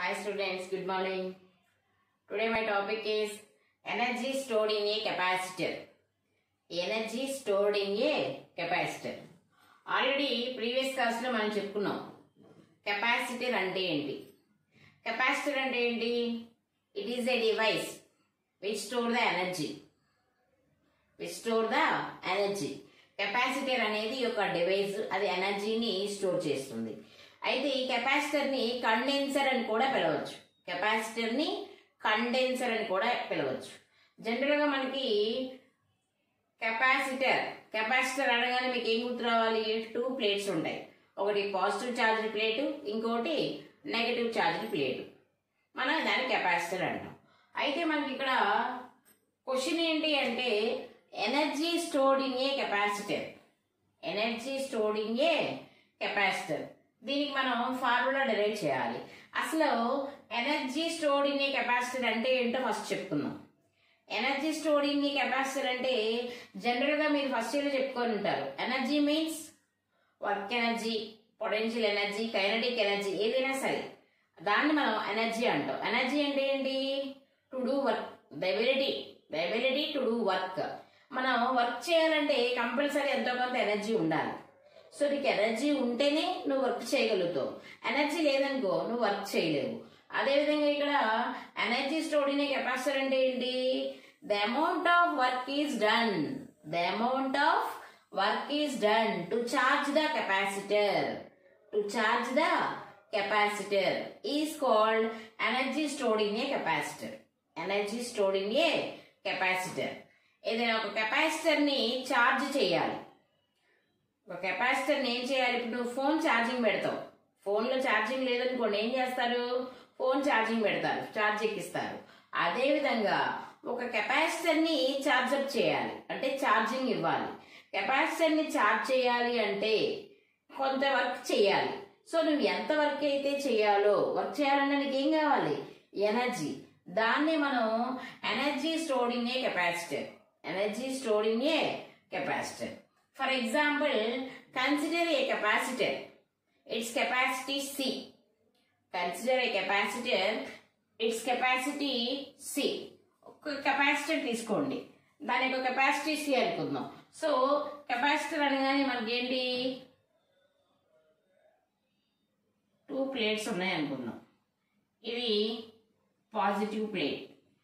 Hi students, good morning. Today my topic is energy stored in a capacitor. Energy stored in a capacitor. Already previous క్లాస్లో మనం చెప్పుకున్నాం capacitor అంటే ఏంటి capacitor అంటే ఏంటి it is a device which store the energy which store the energy capacitor అనేది ఒక device అది ఎనర్జీని స్టోర్ చేస్తుంది అయితే ఈ కెపాసిటర్ ని కండెన్సర్ అని కూడా పిలవచ్చు కెపాసిటర్ ని కండెన్సర్ అని కూడా పిలవచ్చు జనరల్ గా మనకి కెపాసిటర్ కెపాసిటర్ అనగానే మీకు ఏం గుర్తు రావాలి టూ ప్లేట్స్ ఉంటాయి ఒకటి పాజిటివ్ ఛార్జ్ ప్లేట్ ఇంకోటి నెగటివ్ ఛార్జ్ ప్లేట్ మనం దాన్ని కెపాసిటర్ అంటాం అయితే మనకి ఇక్కడ క్వశ్చన్ ఏంటి అంటే energy stored in a capacitor energy stored in a capacitor దీనికి మనం ఫార్ములా డెరైవ్ చేయాలి అసలు energy stored in a capacitor అంటే ఏంటో ఫస్ట్ చెప్పుకుందాం energy stored in a capacitor అంటే జనరల్ గా మీరు ఫస్ట్ ఇయర్ చెప్పుకొని ఉంటారు energy means work energy potential energy kinetic energy ఏదైనా సరే దాన్ని మనం ఎనర్జీ అంటాం ఎనర్జీ అంటే ఏంటి to do work the ability the ability to do work మనం వర్క్ చేయాలంటే కంపల్సరీ ఎంతో కొంత ఎనర్జీ ఉండాలి సో నీకు ఎనర్జీ ఉంటేనే నువ్వు వర్క్ చేయగలుగుతావు ఎనర్జీ లేదనుకో నువ్వు వర్క్ చేయలేవు అదేవిధంగా ఇక్కడ ఎనర్జీ స్టోర్డ్ ఇన్ కెపాసిటర్ అంటే ఏంటి the amount of work is done the amount of work is done to charge the capacitor to charge the capacitor is called energy stored in a capacitor energy stored in a capacitor ఏదైనా ఒక capacitor ని charge చేయాలి ఒక capacitor ఏం చేయాలి ఇప్పుడు నువ్వు phone charging పెడతావు ఫోన్ లో ఛార్జింగ్ లేదనుకోండి ఏం చేస్తారు ఫోన్ ఛార్జింగ్ పెడతారు ఛార్జ్ ఎక్కిస్తారు అదే విధంగా ఒక కెపాసిటర్ ని ఛార్జ్ అప్ చేయాలి అంటే ఛార్జింగ్ ఇవ్వాలి కెపాసిటర్ ని ఛార్జ్ చేయాలి అంటే కొంత వర్క్ చేయాలి సో నువ్వు ఎంత వర్క్ అయితే చేయాలో వర్క్ చేయాలంటే నీకు ఏం కావాలి ఎనర్జీ దాన్ని మనం energy stored in a capacitor energy stored in a capacitor for example consider a capacitor its capacity C consider a capacitor its capacity C ఒక కెపాసిటర్ తీసుకోండి దాని యొక్క కెపాసిటీ సి అనుకుందాం సో కెపాసిటర్ అనగానే మనకి ఏంటి టూ ప్లేట్స్ ఉన్నాయి అనుకుందాం ఇది పాజిటివ్ ప్లేట్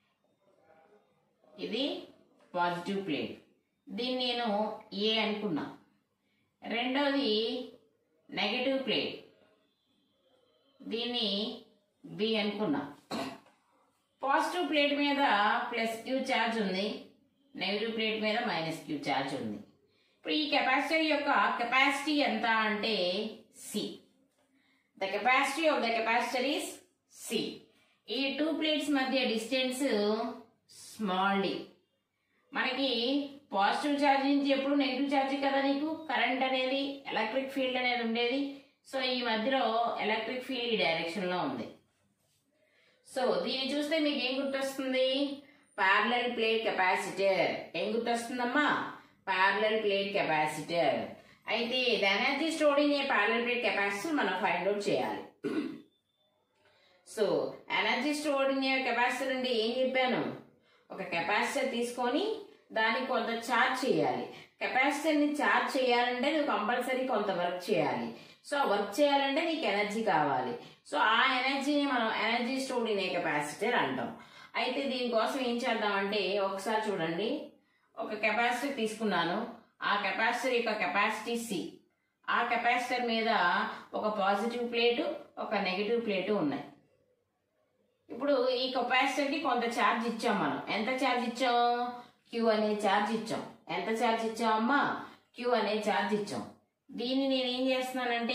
ఇది పాజిటివ్ ప్లేట్ దీన్ని నేను ఏ అనుకున్నా రెండోది నెగటివ్ ప్లేట్ దీన్ని బి అనుకున్నా పాజిటివ్ ప్లేట్ మీద ప్లస్ క్యూ ఛార్జ్ ఉంది నెగిటివ్ ప్లేట్ మీద మైనస్ క్యూ ఛార్జ్ ఉంది ఇప్పుడు ఈ కెపాసిటర్ యొక్క కెపాసిటీ ఎంత అంటే C the capacity of the capacitor is C ఈ టూ ప్లేట్స్ మధ్య డిస్టెన్స్ స్మాల్ డి మనకి పాజిటివ్ ఛార్జ్ నుంచి ఎప్పుడు నెగిటివ్ ఛార్జ్ కదా నీకు కరెంట్ అనేది ఎలక్ట్రిక్ ఫీల్డ్ అనేది ఉండేది సో ఈ మధ్యలో ఎలక్ట్రిక్ ఫీల్డ్ ఈ డైరెక్షన్ లో ఉంది సో దీన్ని చూస్తే మీకు ఏం గుర్తొస్తుంది పార్లల్ ప్లేట్ కెపాసిటర్ ఏం గుర్తొస్తుందమ్మా పార్లల్ ప్లేట్ కెపాసిటర్ అయితే the energy stored in a parallel plate capacitor మనం ఫైండ్ అవుట్ చేయాలి so energy stored in a capacitor అంటే ఏం చెప్పాను ఒక కెపాసిటర్ తీసుకొని దానికి కొంత ఛార్జ్ చేయాలి కెపాసిటర్ ని ఛార్జ్ చేయాలంటే నువ్వు కంపల్సరీ కొంత వర్క్ చేయాలి సో ఆ వర్క్ చేయాలంటే నీకు ఎనర్జీ కావాలి సో ఆ ఎనర్జీని మనం energy stored in a capacitor అంటాం అయితే దీనికోసం ఏం చేద్దామంటే ఒకసారి చూడండి ఒక కెపాసిటర్ తీసుకున్నాను ఆ కెపాసిటర్ యొక్క కెపాసిటీ సి ఆ కెపాసిటర్ మీద ఒక పాజిటివ్ ప్లేటు ఒక నెగిటివ్ ప్లేటు ఉన్నాయి ఇప్పుడు ఈ కెపాసిటర్ కి కొంత ఛార్జ్ ఇచ్చాం మనం ఎంత ఛార్జ్ ఇచ్చాం క్యూ అనే ఛార్జ్ ఇచ్చాం ఎంత ఛార్జ్ ఇచ్చాం అమ్మా క్యూ అనే ఛార్జ్ ఇచ్చాం దీన్ని నేను ఏం చేస్తున్నానంటే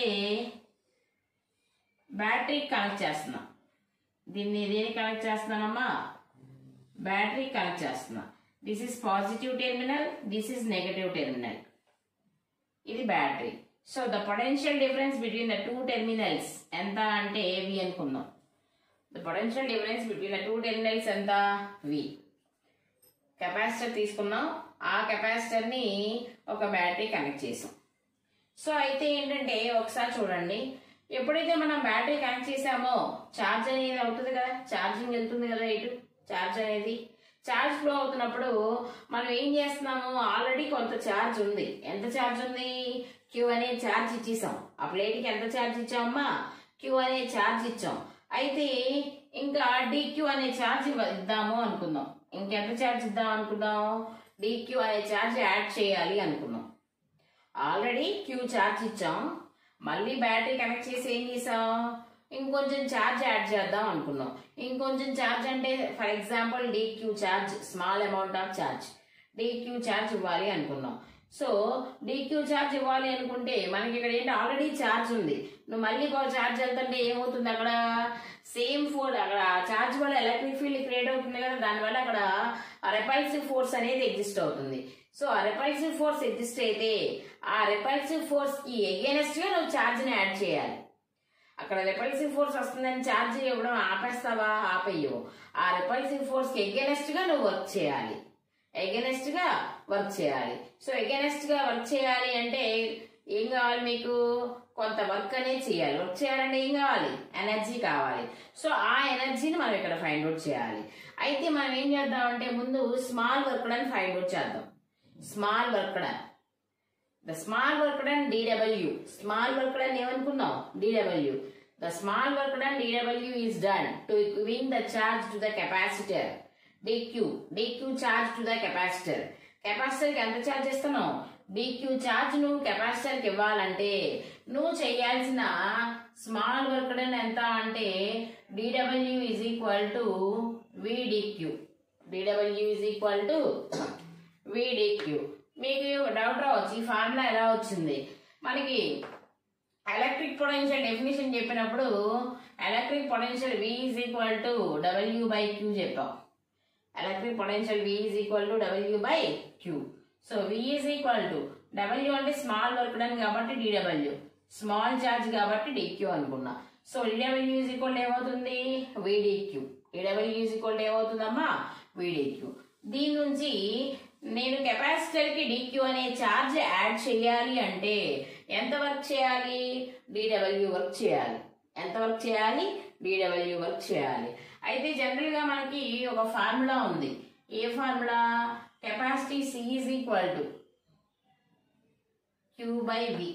బ్యాటరీ కనెక్ట్ చేస్తున్నా దీన్ని దేని కనెక్ట్ చేస్తున్నానమ్మా బ్యాటరీ కనెక్ట్ చేస్తున్నా this is positive terminal this is negative terminal ఇది battery so the potential difference between the two terminals ఎంత అంటే వి అనుకుందాం the potential difference between the two terminals ఎంత వి కెపాసిటర్ తీసుకున్నాం ఆ కెపాసిటర్ ని ఒక బ్యాటరీ కనెక్ట్ చేసాం సో అయితే ఏంటంటే ఒకసారి చూడండి ఎప్పుడైతే మనం బ్యాటరీ కనెక్ట్ చేసామో ఛార్జ్ అనేది అవుతుంది కదా ఛార్జింగ్ వెళ్తుంది కదా ఇటు ఛార్జ్ అనేది ఛార్జ్ ఫ్లో అవుతున్నప్పుడు మనం ఏం చేస్తున్నాము ఆల్రెడీ కొంత ఛార్జ్ ఉంది ఎంత ఛార్జ్ ఉంది క్యూ అనే ఛార్జ్ ఇచ్చేసాం ఆ ప్లేట్కి ఎంత ఛార్జ్ ఇచ్చామమ్మా క్యూ అనే ఛార్జ్ ఇచ్చాం అయితే ఇంకా డిక్యూ అనే ఛార్జ్ ఇద్దాము అనుకుందాం ఇంకెంత ఛార్జ్ ఇద్దాం అనుకుందాం డిక్యూ అనే ఛార్జ్ యాడ్ చేయాలి అనుకున్నాం ఆల్రెడీ క్యూ ఛార్జ్ ఇచ్చాం మళ్ళీ బ్యాటరీ కనెక్ట్ చేసి ఏం చేసాం ఇంకొంచెం ఛార్జ్ యాడ్ చేద్దాం అనుకున్నాం ఇంకొంచెం ఛార్జ్ అంటే for example D Q charge small amount of charge D Q charge ఇవ్వాలి అనుకున్నాం సో డిక్యూ ఛార్జ్ ఇవ్వాలి అనుకుంటే మనకి ఇక్కడ ఏంటి ఆల్రెడీ ఛార్జ్ ఉంది నువ్వు మళ్ళీ ఒక ఛార్జ్ వెళ్తుంటే ఏమవుతుంది అక్కడ సేమ్ ఫోర్ అక్కడ ఛార్జ్ వల్ల ఎలక్ట్రిక్ ఫీల్డ్ క్రియేట్ అవుతుంది కదా దానివల్ల అక్కడ రెపల్సివ్ ఫోర్స్ అనేది ఎగ్జిస్ట్ అవుతుంది సో ఆ రెపల్సివ్ ఫోర్స్ ఎగ్జిస్ట్ అయితే ఆ రెపల్సివ్ ఫోర్స్ కి ఎగేనెస్ట్ గా నువ్వు ఛార్జ్ ని యాడ్ చేయాలి అక్కడ రెపల్సివ్ ఫోర్స్ వస్తుందని ఛార్జ్ ఇవ్వడం ఆపేస్తావా ఆపేయవు ఆ రెపల్సివ్ ఫోర్స్ కి ఎగేనెస్ట్ గా నువ్వు వర్క్ చేయాలి ఎగెనెస్ట్ గా వర్క్ చేయాలి సో ఎగెనెస్ట్ గా వర్క్ చేయాలి అంటే ఏం కావాలి మీకు కొంత వర్క్ అనేది చేయాలి వర్క్ చేయాలంటే ఏం కావాలి ఎనర్జీ కావాలి సో ఆ ఎనర్జీని మనం ఇక్కడ ఫైండ్ అవుట్ చేయాలి అయితే మనం ఏం చేద్దాం అంటే ముందు small work done find out చేద్దాం small work done the small work done D W small work done ఏమనుకున్నాం D W the small work done D W is done to win the charge to the capacitor D Q D Q charge to the capacitor capacitor కి ఎంత charge ఇస్తున్నావు DQ charge నువ్వు capacitor కి ఇవ్వాలంటే నువ్వు చేయాల్సిన small work done ఎంత అంటే D W is equal to V D Q D W is equal to V D Q మీకు డౌట్ రావచ్చు ఈ ఫార్ములా ఎలా వచ్చింది మనకి ఎలక్ట్రిక్ పొటెన్షియల్ డెఫినేషన్ చెప్పినప్పుడు electric potential V is equal to W by Q చెప్పాం electric potential V is equal to W by Q so V is equal to W అంటే small work done కాబట్టి D W small charge కాబట్టి D Q అనుకున్నా so DW is equal ఏమవుతుంది V D Q D W is equal ఏమవుతుందమ్మా V D Q దీని నుంచి నేను capacitor కి డిక్యూ అనే ఛార్జ్ యాడ్ చేయాలి అంటే ఎంత వర్క్ చేయాలి డిడబ్ల్యూ వర్క్ చేయాలి ఎంత వర్క్ చేయాలి డిడబ్ల్యూ వర్క్ చేయాలి అయితే జనరల్ గా మనకి ఒక ఫార్ములా ఉంది ఏ formula capacity C is equal to Q by V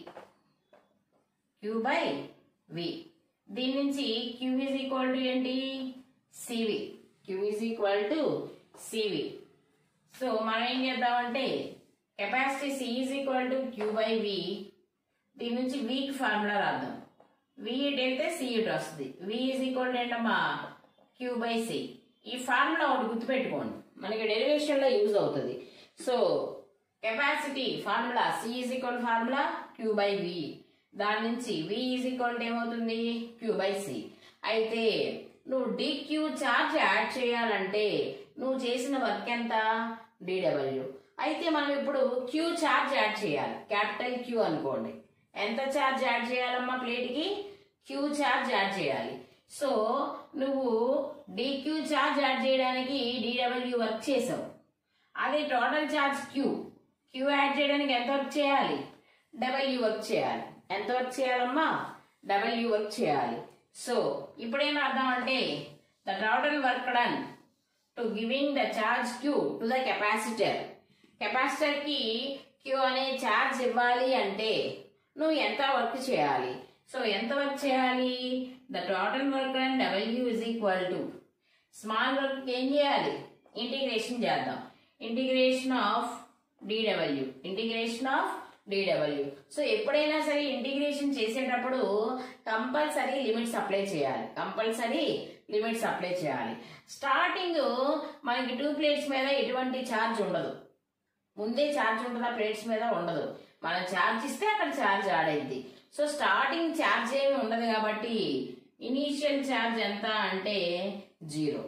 Q by V దీని నుంచి క్యూ ఈజ్ ఈక్వల్ టు ఏంటి C V Q is equal to C V so మనం ఏం చేద్దామంటే capacity C is equal to Q by V దీని నుంచి week formula రాద్దాం వి ఇటు వెళ్తే సి ఇటు వస్తుంది వి ఈజ్ ఈక్వల్ టు ఏంటమ్మా క్యూ బై సి ఈ ఫార్ములా ఒకటి గుర్తుపెట్టుకోండి మనకి డెరివేషన్ లో యూజ్ అవుతుంది so capacity formula C is equal formula Q by V దాని నుంచి వి ఈజ్ ఈక్వల్ ఏమవుతుంది క్యూ బై సి అయితే నువ్వు డిక్యూ చార్జ్ యాడ్ చేయాలంటే నువ్వు చేసిన వర్క్ ఎంత డిడబ్ల్యూ అయితే మనం ఇప్పుడు క్యూ చార్జ్ యాడ్ చేయాలి క్యాపిటల్ క్యూ అనుకోండి ఎంత చార్జ్ యాడ్ చేయాలమ్మా ప్లేట్కి క్యూ చార్జ్ యాడ్ చేయాలి సో నువ్వు డిక్యూ చార్జ్ యాడ్ చేయడానికి డిడబ్ల్యూ వర్క్ చేసావు అదే total charge Q Q add చేయడానికి ఎంత వర్క్ చేయాలి డబ్ల్యూ వర్క్ చేయాలి ఎంత వర్క్ చేయాలమ్మా డబ్ల్యూ వర్క్ చేయాలి సో ఇప్పుడేం రాద్దాం అంటే the total work done to giving the charge Q to the capacitor capacitor కి క్యూ అనే చార్జ్ ఇవ్వాలి అంటే నువ్వు ఎంత వర్క్ చేయాలి సో ఎంత వర్క్ చేయాలి the total work done W is equal to small work ఏం చేయాలి ఇంటిగ్రేషన్ చేద్దాం integration of D W integration of D W so ఎప్పుడైనా సరే ఇంటిగ్రేషన్ చేసేటప్పుడు కంపల్సరీ లిమిట్స్ అప్లై చేయాలి కంపల్సరీ లిమిట్స్ అప్లై చేయాలి స్టార్టింగ్ మనకి టూ ప్లేట్స్ మీద ఎటువంటి ఛార్జ్ ఉండదు ముందే ఛార్జ్ ఉంటుందా ప్లేట్స్ మీద ఉండదు మనం ఛార్జ్ ఇస్తే అక్కడ ఛార్జ్ ఆడైంది సో స్టార్టింగ్ ఛార్జ్ ఏమి ఉండదు కాబట్టి ఇనీషియల్ ఛార్జ్ ఎంత అంటే జీరో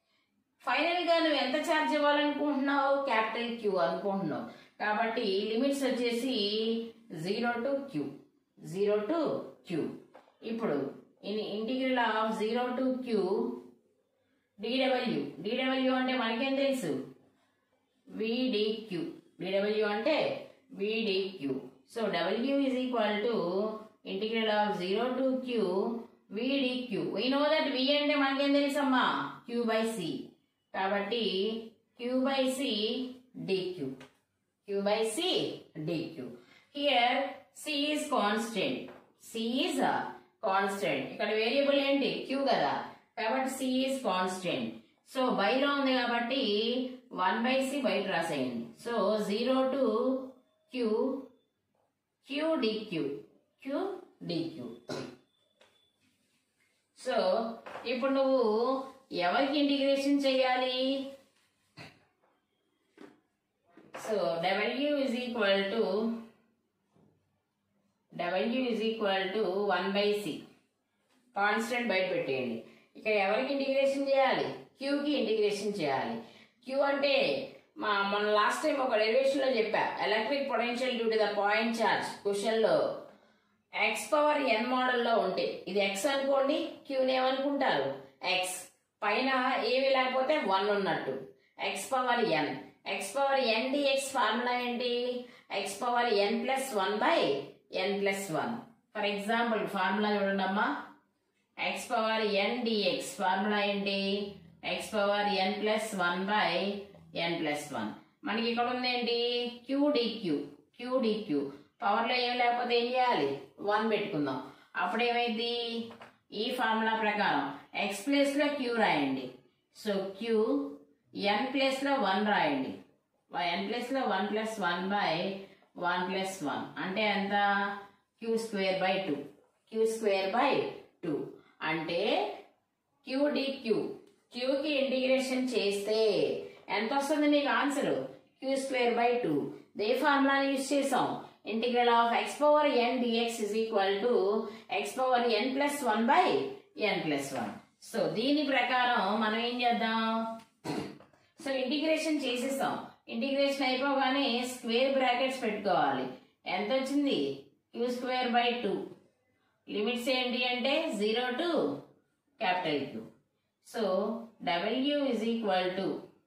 ఫైనల్ గా నువ్వు ఎంత ఛార్జ్ ఇవ్వాలనుకుంటున్నావు క్యాపిటల్ క్యూ అనుకుంటున్నావు కాబట్టి లిమిట్స్ వచ్చేసి zero to Q zero to Q ఇప్పుడు in integral of zero to Q D W D W అంటే మనకేం తెలుసు విడిక్యూ డిడబ్ల్యూ అంటే V D Q so W is equal to integral of zero to Q V D Q we know that V అంటే మనకేం తెలుసమ్మా Q by C కాబట్టి Q by C D Q Q by C D Q here C is constant C is constant ఇక్కడ variable ఏంటి Q కదా కాబట్టి C is constant so బైలో ఉంది కాబట్టి వన్ బై సి బయట రాసేయండి so zero to Q Q D Q Q D Q so ఇప్పుడు నువ్వు ఎవరికి ఇంటిగ్రేషన్ చేయాలి so W is equal to W is equal to one by C constant బయట పెట్టేయండి ఇక్కడ ఎవరికి ఇంటిగ్రేషన్ చేయాలి క్యూకి ఇంటిగ్రేషన్ చేయాలి క్యూ అంటే మా మన లాస్ట్ టైం ఒక డెరివేషన్లో చెప్పా electric potential due to the point charge క్వశ్చన్లో ఎక్స్ పవర్ ఎన్ మోడల్లో ఉంటే ఇది ఎక్స్ అనుకోండి క్యూని ఏమనుకుంటారు ఎక్స్ పైన ఏమి లేకపోతే వన్ ఉన్నట్టు X power N X power N D X formula ఏంటి X power N plus one by N plus one for example formula చూడండి అమ్మా X power N D X formula ఏంటి X power N plus one by N plus one మనకి ఇక్కడ ఉంది ఏంటి queue D Q Q DQ పవర్లో ఏం లేకపోతే ఏం చేయాలి వన్ పెట్టుకుందాం అప్పుడు ఏమైంది ఈ ఫార్ములా ప్రకారం ఎక్స్ ప్లేస్లో క్యూ రాయండి సో క్యూ ఎన్ ప్లేస్లో వన్ రాయండి ఎన్ ప్లేస్లో one plus one by one plus one అంటే ఎంత Q square by two Q square by two అంటే క్యూ డి క్యూ క్యూకి ఇంటిగ్రేషన్ చేస్తే ఎంత వస్తుంది నీకు answer Q square by two the ఫార్ములాని యూజ్ చేసాం integral of X power N D X is equal to X power N plus one by N plus one so దీని ప్రకారం మనం ఏం చేద్దాం సో ఇంటిగ్రేషన్ చేసేస్తాం ఇంటిగ్రేషన్ అయిపోగానే స్క్వేర్ బ్రాకెట్స్ పెట్టుకోవాలి ఎంత వచ్చింది Q square by two limits ఏంటి అంటే zero to capital Q so W is equal to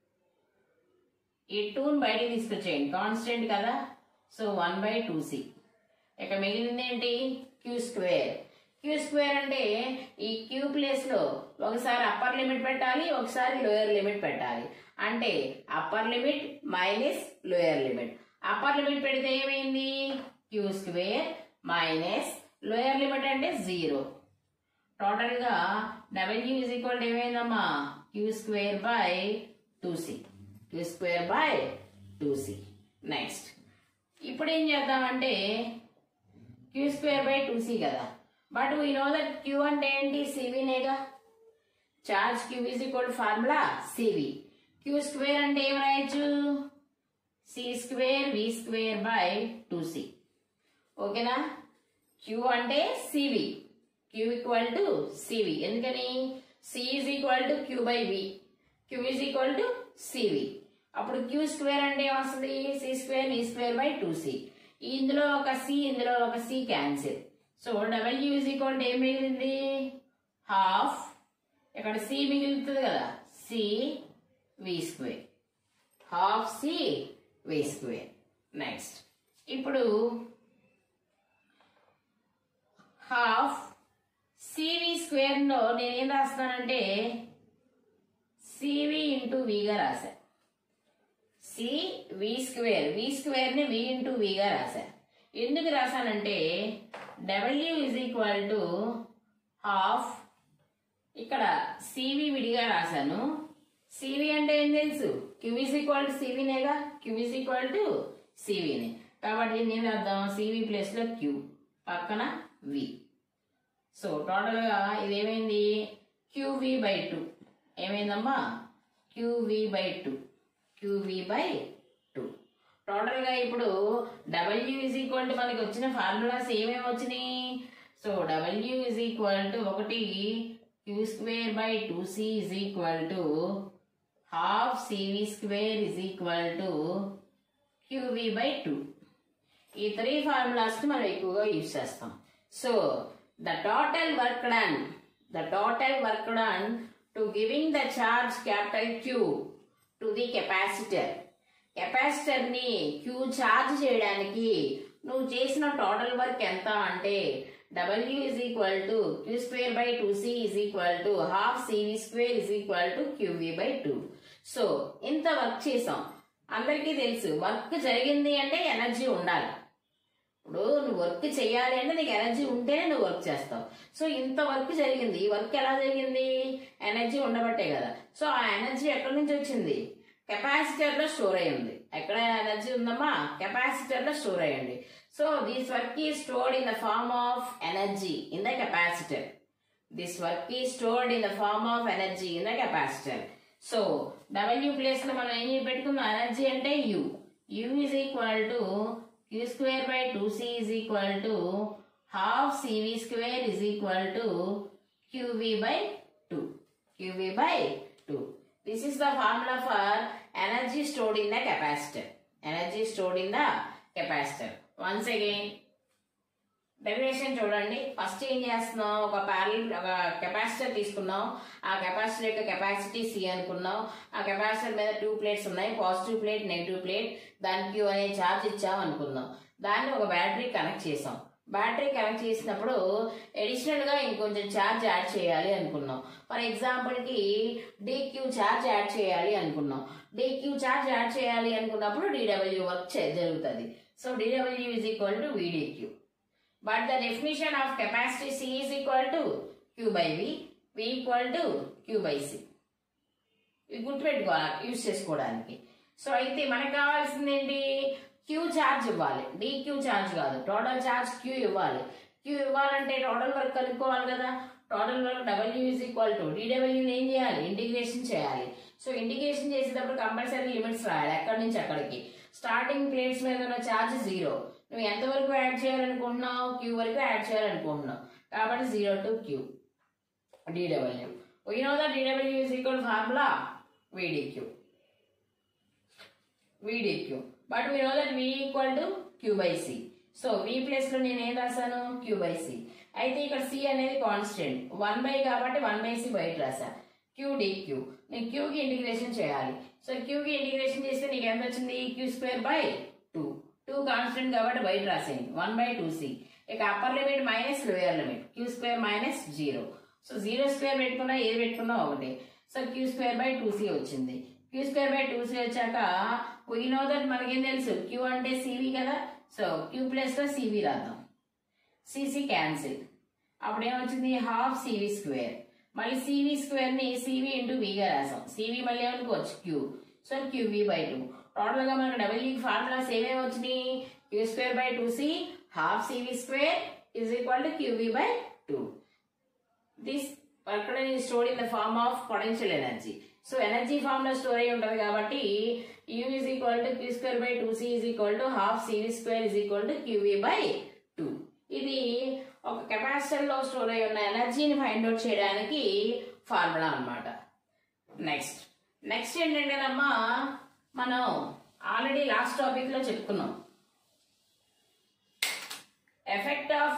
ఈ టూని బయటికి తీసుకొచ్చేయండి కాన్స్టెంట్ కదా so one by two C ఇక మిగిలింది ఏంటి క్యూ స్క్వేర్ క్యూ స్క్వేర్ అంటే ఈ క్యూ ప్లేస్లో ఒకసారి అప్పర్ లిమిట్ పెట్టాలి ఒకసారి లోయర్ లిమిట్ పెట్టాలి అంటే upper limit minus lower limit upper limit పెడితే ఏమైంది Q square minus lower limit అంటే జీరో టోటల్గా డబ్ల్యూ ఈజ్ ఈక్వల్ టు ఏమైందమ్మా Q square by two C Q square by two C next ఇప్పుడు ఏం చేద్దామంటే Q square by two C కదా but we know that Q అంటే ఏంటి సివినేగా charge Q is equal formula C V Q square అంటే ఏం రాయొచ్చు C square V square by two C ఓకేనా క్యూ అంటే C V Q equal to C V ఎందుకని C is equal to Q by V Q is equal to C V అప్పుడు Q square అంటే ఏమొస్తుంది C square V square by two C ఇందులో ఒక C ఇందులో ఒక C cancel so W is equal to ఏం మిగిలింది హాఫ్ ఇక్కడ సి మిగులుతుంది కదా C V square half C V square next ఇప్పుడు హాఫ్ సివి స్క్వేర్లో నేను ఏం రాస్తానంటే సివి ఇంటూ విగా రాశా సి వి స్క్వేర్ వి స్క్వేర్ని వి ఇంటూ విగా రాశా ఎందుకు రాశానంటే W is equal to half ఇక్కడ సివి విడిగా రాశాను సివి అంటే ఏం తెలుసు క్యూ ఈజ్ ఈక్వల్ టు సివినేగా క్యూ ఈజ్ ఈక్వల్ టు సివిని కాబట్టి దీన్ని ఏం రాద్దాం సివి ప్లేస్లో క్యూ పక్కన వి సో టోటల్గా ఇది ఏమైంది క్యూవి బై టూ ఏమైందమ్మా Q V by two Q V by two టోటల్గా ఇప్పుడు డబ్ల్యూ ఈజ్ ఈక్వల్ టు మనకి వచ్చిన ఫార్ములాస్ ఏమేమి వచ్చినాయి so W is equal to ఒకటి Q square by two C is equal to half C V square is equal to Q V by two ఈ three formulas మనం ఎక్కువగా యూజ్ చేస్తాం so the total work done the total work done to giving the charge capital Q to the capacitor capacitor ని Q charge చేయడానికి నువ్వు చేసిన total work ఎంత అంటే W is equal to Q square by two C is equal to half C V square is equal to Q V by two so ఇంత work చేసాం అందరికీ తెలుసు వర్క్ జరిగింది అంటే ఎనర్జీ ఉండాలి ఇప్పుడు నువ్వు వర్క్ చేయాలి అంటే నీకు ఎనర్జీ ఉంటేనే నువ్వు వర్క్ చేస్తావు సో ఇంత వర్క్ జరిగింది ఈ వర్క్ ఎలా జరిగింది ఎనర్జీ ఉండబట్టే కదా సో ఆ ఎనర్జీ ఎక్కడి నుంచి వచ్చింది కెపాసిటర్ లో స్టోర్ అయి ఉంది ఎక్కడ ఎనర్జీ ఉందమ్మా కెపాసిటర్ లో స్టోర్ అయ్యండి సో దిస్ వర్క్ ఈ stored in the form of energy in the capacitor this work ఈ stored in the form of energy in the capacitor so W place లో మనం ఏం పెట్టుకుందాం ఎనర్జీ అంటే U U is equal to Q square by two C is equal to half C V square is equal to Q V by two Q V by two this is the formula for energy stored in the capacitor energy stored in the capacitor once again definition చూడండి first ఏం చేస్తున్నాం ఒక parallel ఒక capacitor తీసుకున్నాం ఆ capacitor యొక్క capacity C అనుకున్నాం ఆ కెపాసిటర్ మీద టూ ప్లేట్స్ ఉన్నాయి పాజిటివ్ ప్లేట్ నెగిటివ్ ప్లేట్ దానికి Q అనే ఛార్జ్ ఇచ్చాం అనుకుందాం దాన్ని ఒక బ్యాటరీ కనెక్ట్ చేసాం బ్యాటరీ కనెక్ట్ చేసినప్పుడు అడిషనల్ గా ఇంకొంచెం ఛార్జ్ యాడ్ చేయాలి అనుకున్నాం ఫర్ ఎగ్జాంపుల్ కి డిక్యూ ఛార్జ్ యాడ్ చేయాలి అనుకున్నాం డిక్యూ ఛార్జ్ యాడ్ చేయాలి అనుకున్నప్పుడు డిడబ్ల్యూ వర్క్ జరుగుతుంది so DW is equal to VdQ but the definition of capacity C is equal to Q by V, V equal to Q by C. ఇవి గుర్తుపెట్టుకోవాలి use చేసుకోవడానికి so అయితే మనకు కావాల్సింది ఏంటి క్యూ ఛార్జ్ ఇవ్వాలి డి క్యూ ఛార్జ్ కాదు total charge Q ఇవ్వాలి క్యూ ఇవ్వాలంటే టోటల్ వర్క్ కనుక్కోవాలి కదా total work W is equal to డిడబ్ల్యూని ఏం చేయాలి ఇంటిగ్రేషన్ చేయాలి సో ఇంటిగ్రేషన్ చేసేటప్పుడు కంపల్సరీ లిమిట్స్ రాయాలి ఎక్కడి నుంచి అక్కడికి స్టార్టింగ్ ప్లేట్స్ మీద ఉన్న ఛార్జ్ జీరో నువ్వు ఎంత వరకు యాడ్ చేయాలనుకుంటున్నావు క్యూ వరకు యాడ్ చేయాలనుకుంటున్నావు కాబట్టి zero to Q D W we know the D W is equal formula V D Q V D Q but we know that V equal to Q by C so V place లో నేను ఏం రాశాను క్యూ బై సి అయితే ఇక్కడ C అనేది constant one by కాబట్టి one by C బయట రాసా క్యూ డి క్యూ నేను క్యూకి ఇంటిగ్రేషన్ చేయాలి సో క్యూకి ఇంటిగ్రేషన్ చేస్తే నీకు ఎంత వచ్చింది Q square by two two constant కాబట్టి బయట రాసేయండి వన్ బై టూ సి ఇక upper limit minus lower limit Q square minus zero so zero square పెట్టుకున్నా ఏది పెట్టుకున్నా ఒకటి so Q square by two C వచ్చింది Q square by two C వచ్చాక వీ నో దట్ మనకేం తెలుసు క్యూ అంటే సివి కదా సో క్యూ ప్లస్ లో సివి రాద్దాం సిసి క్యాన్సిల్ అప్పుడు ఏమొచ్చింది హాఫ్ సివి స్క్వేర్ మళ్ళీ సివి స్క్వేర్ ని సివి ఇంటూ విగా రాసాం సివి మళ్ళీ ఏమనుకోవచ్చు Q so Q V by two total గా మనకు డబ్ల్యూ ఫార్ములాస్ ఏమేమి వచ్చినాయి Q square by two C half C V square is equal to Q V by two this అక్కడ store in the form of potential energy so energy form లో store అయి ఉంటది కాబట్టి U is equal to Q square by two C is equal to half C V square is equal to Q V by two ఇది ఒక capacitor లో store అయి ఉన్న ఎనర్జీని ఫైండ్ అవుట్ చేయడానికి ఫార్ములా అన్నమాట నెక్స్ట్ నెక్స్ట్ ఏంటంటేనమ్మా మనం ఆల్రెడీ లాస్ట్ టాపిక్ లో చెప్పుకున్నాం effect of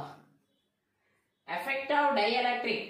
effect of dielectric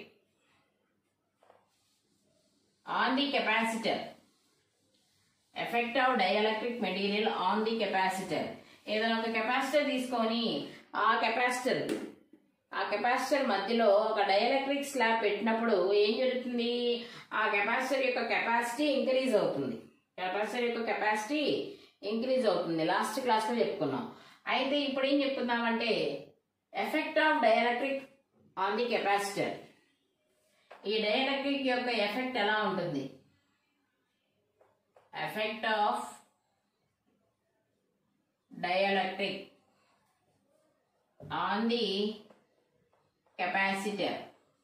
on the capacitor effect of dielectric material on the capacitor ఏదైనా ఒక కెపాసిటర్ తీసుకొని ఆ కెపాసిటర్ ఆ కెపాసిటర్ మధ్యలో ఒక డైఎలక్ట్రిక్ స్లాబ్ పెట్టినప్పుడు ఏం జరుగుతుంది ఆ కెపాసిటర్ యొక్క కెపాసిటీ ఇంక్రీజ్ అవుతుంది కెపాసిటర్ యొక్క కెపాసిటీ ఇంక్రీజ్ అవుతుంది లాస్ట్ క్లాస్ లో చెప్పుకున్నాం అయితే ఇప్పుడు ఏం చెప్పుకుందామంటే effect of dielectric on the capacitor ఈ డైఎలక్ట్రిక్ యొక్క ఎఫెక్ట్ ఎలా ఉంటుంది effect of dielectric on the capacitor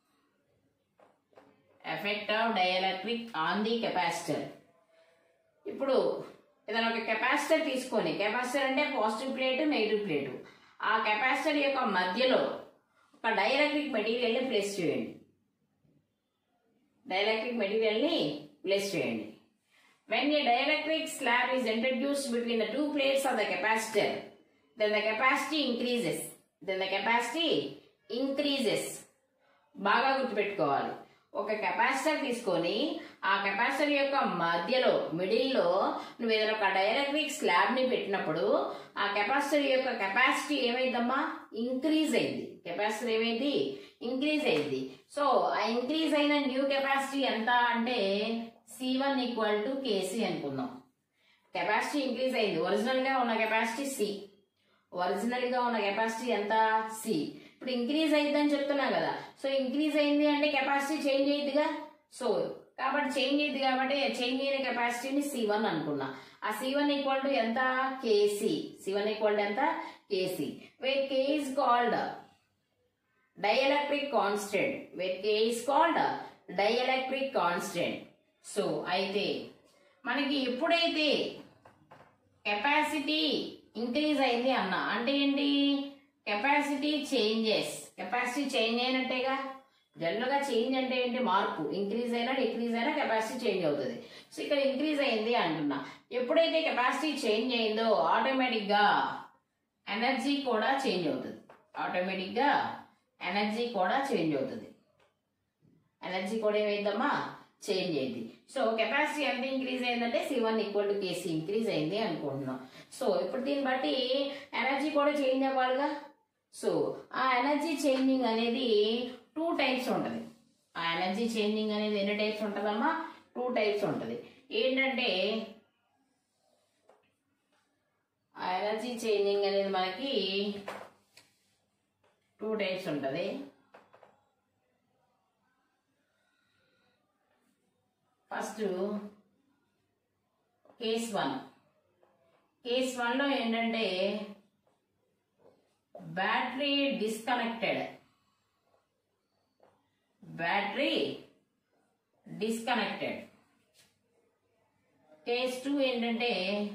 effect of dielectric on the capacitor ఇప్పుడు ఏదైనా ఒక కెపాసిటర్ తీసుకొని కెపాసిటర్ అంటే పాజిటివ్ ప్లేట్ నెగిటివ్ ప్లేట్ ఆ కెపాసిటర్ యొక్క మధ్యలో ఒక డైఎలక్ట్రిక్ మెటీరియల్ని ప్లేస్ చేయండి డైఎలక్ట్రిక్ మెటీరియల్ని ప్లేస్ చేయండి When a dielectric slab is introduced between the two plates of the capacitor, then the capacity increases. Then the capacity increases. బాగా గుర్తుపెట్టుకోవాలి ఒక కెపాసిటర్ తీసుకొని ఆ కెపాసిటర్ యొక్క మధ్యలో మిడిల్లో నువ్వు ఏదైనా ఒక డైఎలక్ట్రిక్ స్లాబ్ ని పెట్టినప్పుడు ఆ కెపాసిటర్ యొక్క కెపాసిటీ ఏమైందమ్మా ఇంక్రీజ్ అయింది కెపాసిటర్ ఏమైంది ఇంక్రీజ్ అయింది సో ఆ ఇంక్రీజ్ అయిన న్యూ కెపాసిటీ ఎంత అంటే C one equal to K C అనుకుందాం కెపాసిటీ ఇంక్రీజ్ అయింది ఒరిజినల్ గా ఉన్న కెపాసిటీ సి ఒరిజినల్ గా ఉన్న కెపాసిటీ ఎంత సి ఇప్పుడు ఇంక్రీజ్ అయిందని చెప్తున్నాం కదా సో ఇంక్రీజ్ అయింది అంటే కెపాసిటీ చేంజ్ అయ్యిద్దిగా సో కాబట్టి చేంజ్ అయ్యింది కాబట్టి చేంజ్ అయిన కెపాసిటీని సి వన్ అనుకున్నా ఆ సి వన్ ఈక్వల్ టు ఎంత K C C one equal to ఎంత K C where K is called dielectric constant where K is called dielectric constant so అయితే మనకి ఎప్పుడైతే కెపాసిటీ ఇంక్రీజ్ అయింది అన్న అంటే ఏంటి కెపాసిటీ చేంజెస్ కెపాసిటీ చేంజ్ అయినట్టేగా జనరల్ గా చేంజ్ అంటే ఏంటి మార్పు ఇంక్రీజ్ అయినా డిక్రీజ్ అయినా కెపాసిటీ చేంజ్ అవుతుంది సో ఇక్కడ ఇంక్రీజ్ అయింది అంటున్నా ఎప్పుడైతే కెపాసిటీ చేంజ్ అయిందో ఆటోమేటిక్ గా ఎనర్జీ కూడా చేంజ్ అవుతుంది ఆటోమేటిక్ గా ఎనర్జీ కూడా చేంజ్ అవుతుంది ఎనర్జీ కూడా ఏమైందమ్మా చేంజ్ అయింది సో కెపాసిటీ ఎంత ఇంక్రీజ్ అయిందంటే C one equal to K C increase అయింది అనుకుంటున్నాం సో ఇప్పుడు దీన్ని బట్టి ఎనర్జీ కూడా చేంజ్ అవ్వాలిగా సో ఆ ఎనర్జీ చేంజింగ్ అనేది టూ టైప్స్ ఉంటుంది ఆ ఎనర్జీ చేంజింగ్ అనేది ఎన్ని టైప్స్ ఉంటుందమ్మా టూ టైప్స్ ఉంటుంది ఏంటంటే ఆ ఎనర్జీ చేంజింగ్ అనేది మనకి టూ టైప్స్ ఉంటుంది ఫస్ట్ కేస్ వన్ కేస్ వన్లో ఏంటంటే battery disconnected battery disconnected case two ఏంటంటే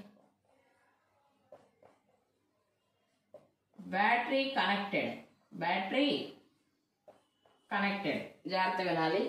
బ్యాటరీ కనెక్టెడ్ బ్యాటరీ కనెక్టెడ్ జాగ్రత్త వినాలి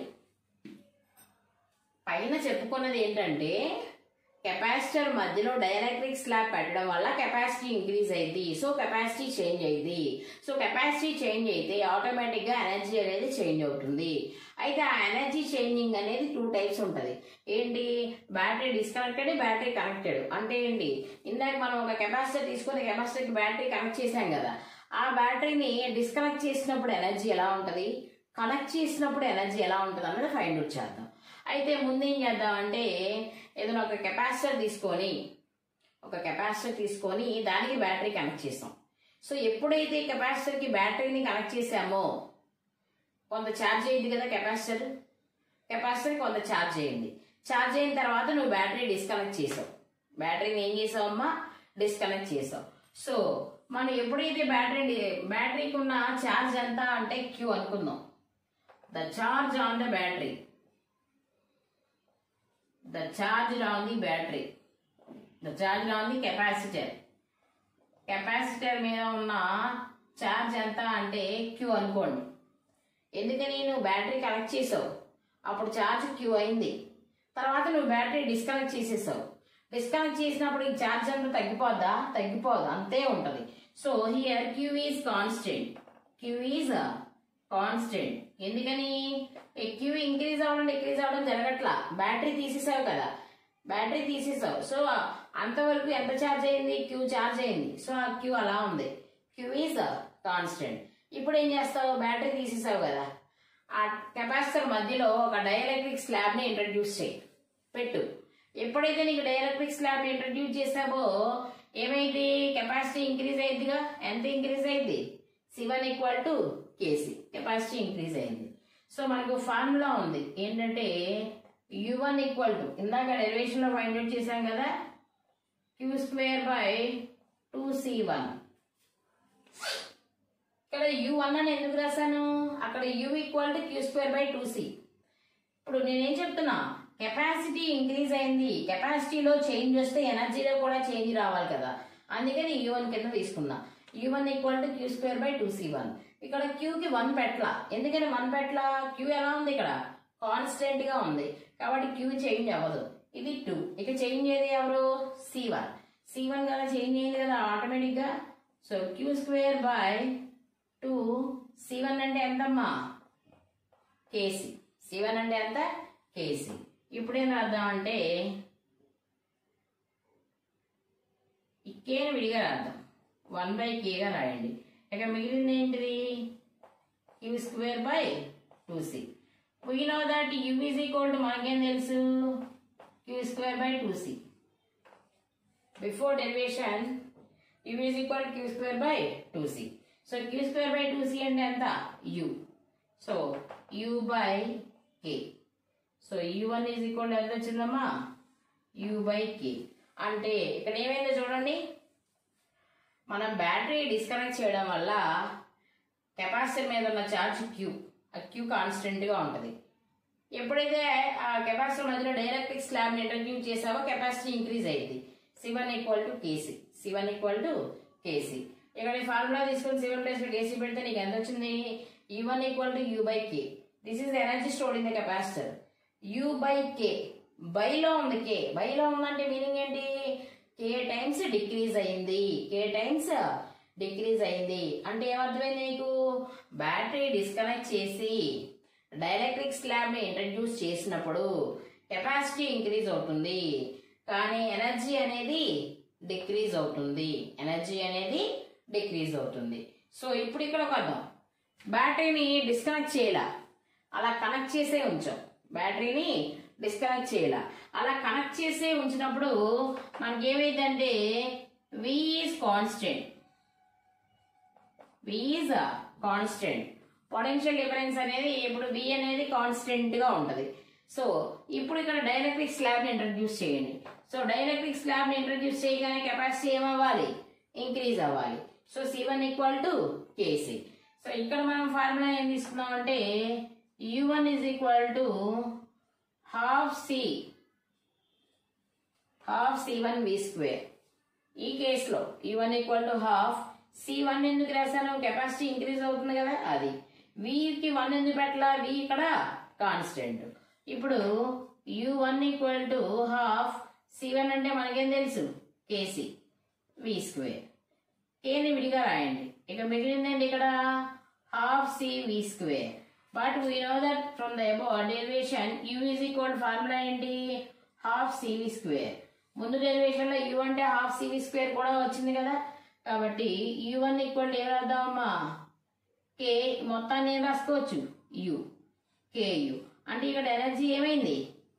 పైన చెప్పుకున్నది ఏంటంటే కెపాసిటర్ మధ్యలో డైఎలక్ట్రిక్ స్లాబ్ పెట్టడం వల్ల కెపాసిటీ ఇంక్రీజ్ అయింది సో కెపాసిటీ చేంజ్ అయింది సో కెపాసిటీ చేంజ్ అయితే ఆటోమేటిక్ గా ఎనర్జీ అనేది చేంజ్ అవుతుంది అయితే ఆ ఎనర్జీ చేంజింగ్ అనేది టూ టైప్స్ ఉంటుంది ఏంటి బ్యాటరీ డిస్కనెక్టెడ్ బ్యాటరీ కనెక్టెడ్ అంటే ఏంటి ఇందాక మనం ఒక కెపాసిటర్ తీసుకొని కెపాసిటర్కి బ్యాటరీ కనెక్ట్ చేసాం కదా ఆ బ్యాటరీని డిస్కనెక్ట్ చేసినప్పుడు ఎనర్జీ ఎలా ఉంటుంది కనెక్ట్ చేసినప్పుడు ఎనర్జీ ఎలా ఉంటుంది అన్నది ఫైండ్ అవుట్ చేద్దాం అయితే ముందు ఏం చేద్దాం అంటే ఏదైనా ఒక కెపాసిటర్ తీసుకొని ఒక కెపాసిటర్ తీసుకొని దానికి బ్యాటరీ కనెక్ట్ చేసాం సో ఎప్పుడైతే కెపాసిటర్కి బ్యాటరీని కనెక్ట్ చేసామో కొంత ఛార్జ్ అయ్యింది కదా కెపాసిటర్ కెపాసిటర్ కొంత ఛార్జ్ అయ్యింది ఛార్జ్ అయిన తర్వాత నువ్వు బ్యాటరీ డిస్కనెక్ట్ చేసావు బ్యాటరీని ఏం చేసావమ్మా డిస్కనెక్ట్ చేసావు సో మనం ఎప్పుడైతే బ్యాటరీ బ్యాటరీకి ఉన్న ఛార్జ్ ఎంత అంటే క్యూ అనుకుందాం the charge on the battery the charge on the battery the charge on the capacitor capacitor మీద ఉన్న ఛార్జ్ ఎంత అంటే క్యూ అనుకోండి ఎందుకని నువ్వు బ్యాటరీ కనెక్ట్ చేసావు అప్పుడు ఛార్జ్ క్యూ అయింది తర్వాత నువ్వు బ్యాటరీ డిస్కనెక్ట్ చేసేసావు డిస్కనెక్ట్ చేసినప్పుడు ఈ ఛార్జ్ అంతా తగ్గిపోద్దా తగ్గిపోదు అంతే ఉంటుంది so here Q is constant Q is constant ఎందుకని క్యూ ఇంక్రీజ్ అవ్వడం డిక్రీజ్ అవ్వడం జరగట్లా బ్యాటరీ తీసేసావు కదా బ్యాటరీ తీసేసావు సో అంతవరకు ఎంత ఛార్జ్ అయింది క్యూ ఛార్జ్ అయింది సో ఆ క్యూ అలా ఉంది క్యూ ఈజ్ కాన్స్టెంట్ ఇప్పుడు ఏం చేస్తావు బ్యాటరీ తీసేసావు కదా ఆ కెపాసిటర్ మధ్యలో ఒక డైఎలక్ట్రిక్ స్లాబ్ ని ఇంట్రడ్యూస్ చేయి పెట్టు ఎప్పుడైతే నీకు డైఎలక్ట్రిక్ స్లాబ్ ని ఇంట్రడ్యూస్ చేసావో ఏమైంది కెపాసిటీ ఇంక్రీజ్ అయిందిగా ఎంత ఇంక్రీజ్ అయింది C one equal to KC capacity increase అయింది సో మనకు ఫార్ములా ఉంది ఏంటంటే యు వన్ ఈక్వల్ టు ఇందాక డెరివేషన్ లో ఫైండ్ అవుట్ చేసాం కదా Q square by two C one ఇక్కడ యు వన్ అని ఎందుకు రాశాను అక్కడ U equal to Q square by two C ఇప్పుడు నేనేం చెప్తున్నా కెపాసిటీ ఇంక్రీజ్ అయింది కెపాసిటీలో చేంజ్ వస్తే ఎనర్జీలో కూడా చేంజ్ రావాలి కదా అందుకని యూ వన్ కింద తీసుకున్నా U one equal to Q square by two C one ఇక్కడ క్యూకి వన్ పెట్టలా ఎందుకని వన్ పెట్టలా క్యూ ఎలా ఉంది ఇక్కడ కాన్స్టెంట్ గా ఉంది కాబట్టి క్యూ చేంజ్ అవ్వదు ఇది టూ ఇక చేంజ్ అయ్యేది ఎవరు సి వన్ సి వన్ కదా చేంజ్ అయింది కదా ఆటోమేటిక్ గా so Q square by two C one అంటే ఎంతమ్మా కేసీ సి వన్ అంటే ఎంత కేసీ ఇప్పుడు ఏం రాద్దామంటే ఈ కేని విడిగా రాద్దాం వన్ బై కేగా రాయండి ఇక మిగిలింది ఏంటిది Q square by two C we know that U is equal to మనకేం తెలుసు Q square by two C before derivation U is equal Q square by two C so Q square by two C అంటే ఎంత U so U by K so U one is equal ఎంత వచ్చిందమ్మా you by కే అంటే ఇక్కడ ఏమైందో చూడండి మనం battery disconnect చేయడం వల్ల కెపాసిటర్ మీద ఉన్న ఛార్జ్ క్యూ ఆ క్యూ కాన్స్టెంట్గా ఉంటుంది ఎప్పుడైతే ఆ కెపాసిటర్ మధ్యలో డైరెక్ట్రిక్ స్లాబ్ని ఇంట్రడ్యూస్ చేసావో కెపాసిటీ ఇంక్రీజ్ అయింది C one equal to KC C one equal to KC ఇక్కడ ఈ ఫార్ములా తీసుకొని సి వన్ ప్లస్ కేసీ పెడితే నీకు ఎంత వచ్చింది U one equal to U by K this is energy stored in the capacitor U by K బైలో ఉంది K బైలో ఉందంటే మీనింగ్ ఏంటి కే టైమ్స్ డిక్రీజ్ అయింది కే టైమ్స్ డిక్రీజ్ అయింది అంటే ఏమర్థమైంది నీకు బ్యాటరీ డిస్కనెక్ట్ చేసి డైరెక్ట్రిక్ స్లాబ్ని ఇంట్రడ్యూస్ చేసినప్పుడు కెపాసిటీ ఇంక్రీజ్ అవుతుంది కానీ ఎనర్జీ అనేది డిక్రీజ్ అవుతుంది ఎనర్జీ అనేది డిక్రీజ్ అవుతుంది సో ఇప్పుడు ఇక్కడ ఒక అర్థం బ్యాటరీని డిస్కనెక్ట్ చేయాల అలా కనెక్ట్ చేసే ఉంచాం బ్యాటరీని డిస్కనెక్ట్ చేయాల అలా కనెక్ట్ చేసే ఉంచినప్పుడు మనకి ఏమైందంటే V is constant V is constant potential difference అనేది ఇప్పుడు వి అనేది కాన్స్టెంట్ గా ఉంటది సో ఇప్పుడు ఇక్కడ డైరెక్ట్రిక్ స్లాబ్ ని ఇంట్రడ్యూస్ చేయండి సో డైరెక్ట్రిక్ స్లాబ్ ని ఇంట్రడ్యూస్ చేయగానే కెపాసిటీ ఏమవ్వాలి ఇంక్రీజ్ అవ్వాలి so C one equal to KC so ఇక్కడ మనం ఫార్ములా ఏం తీసుకున్నాం అంటే U one is equal to half C half C one V square ఈ కేసులో E one equal to half C one ఎందుకు రాశాను కెపాసిటీ ఇంక్రీజ్ అవుతుంది కదా అది వికి వన్ ఎందుకు పెట్టాలా వి ఇక్కడ కాన్స్టెంట్ ఇప్పుడు U one equal to half C one అంటే మనకేం తెలుసు కేసీ వి స్క్వేర్ కేని విడిగా రాయండి ఇక మిగిలిందండి ఇక్కడ half C V square but we know that from the above derivation U is equal formula ఏంటి హాఫ్ సివి స్క్వేర్ ముందు డెరివేషన్ లో యూ అంటే హాఫ్ సివి స్క్వేర్ కూడా వచ్చింది కదా కాబట్టి యూ వన్ ఈక్వల్ ఏం రాద్దామమ్మా కే మొత్తాన్ని ఏం రాసుకోవచ్చు యు కేయు అంటే ఇక్కడ ఎనర్జీ ఏమైంది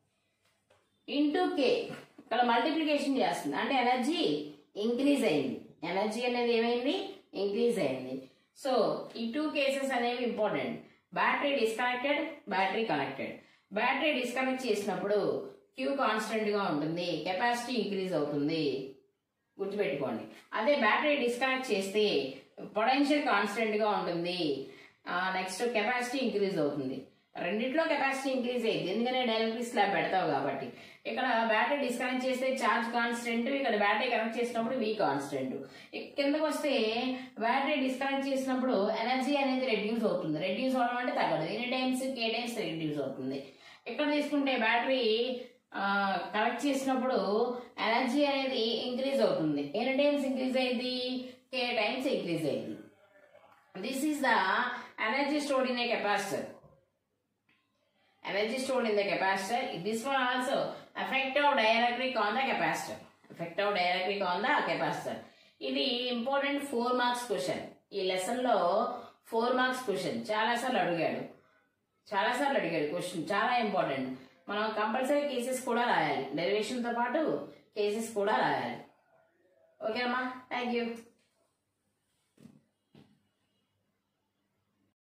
ఇంటూ కే ఇక్కడ మల్టిప్లికేషన్ చేస్తుంది అంటే ఎనర్జీ ఇంక్రీజ్ అయింది ఎనర్జీ అనేది ఏమైంది ఇంక్రీజ్ అయింది సో ఈ టూ కేసెస్ అనేవి important battery disconnected battery connected battery disconnect చేసినప్పుడు క్యూ కాన్స్టెంట్ గా ఉంటుంది కెపాసిటీ ఇంక్రీజ్ అవుతుంది గుర్తుపెట్టుకోండి అదే బ్యాటరీ డిస్కనెక్ట్ చేస్తే పొటెన్షియల్ కాన్స్టెంట్ గా ఉంటుంది నెక్స్ట్ కెపాసిటీ ఇంక్రీజ్ అవుతుంది రెండిట్లో కెపాసిటీ ఇంక్రీజ్ అయ్యింది ఎందుకంటే డైరెక్ట్ స్లాబ్ పెడతావు కాబట్టి ఇక్కడ బ్యాటరీ డిస్కనెక్ట్ చేస్తే చార్జ్ కాన్స్టెంట్ ఇక్కడ బ్యాటరీ కనెక్ట్ చేసినప్పుడు వి కాన్స్టెంట్ కిందకు వస్తే బ్యాటరీ డిస్కనెక్ట్ చేసినప్పుడు ఎనర్జీ అనేది రెడ్యూస్ అవుతుంది రెడ్యూస్ అవడం అంటే తగ్గదు ఎనీ టైమ్స్ కే టైమ్స్ రెడ్యూస్ అవుతుంది ఇక్కడ తీసుకుంటే బ్యాటరీ కనెక్ట్ చేసినప్పుడు ఎనర్జీ అనేది ఇంక్రీజ్ అవుతుంది ఎన్ని టైమ్స్ ఇంక్రీజ్ అయింది కే టైమ్స్ ఇంక్రీజ్ అయింది this is the energy stored in a capacitor energy stored in the capacitor. This one also effect of dielectric on the capacitor. Effect of dielectric on the capacitor. ఇది important four marks question ఈ lesson లో four marks question చాలా సార్లు అడిగాడు చాలా సార్లు అడిగాడు question చాలా ఇంపార్టెంట్ మనం కంపల్సరీ కేసెస్ కూడా రాయాలి డెరివేషన్ తో పాటు కేసెస్ కూడా రాయాలి ఓకేనమ్మా థ్యాంక్ యూ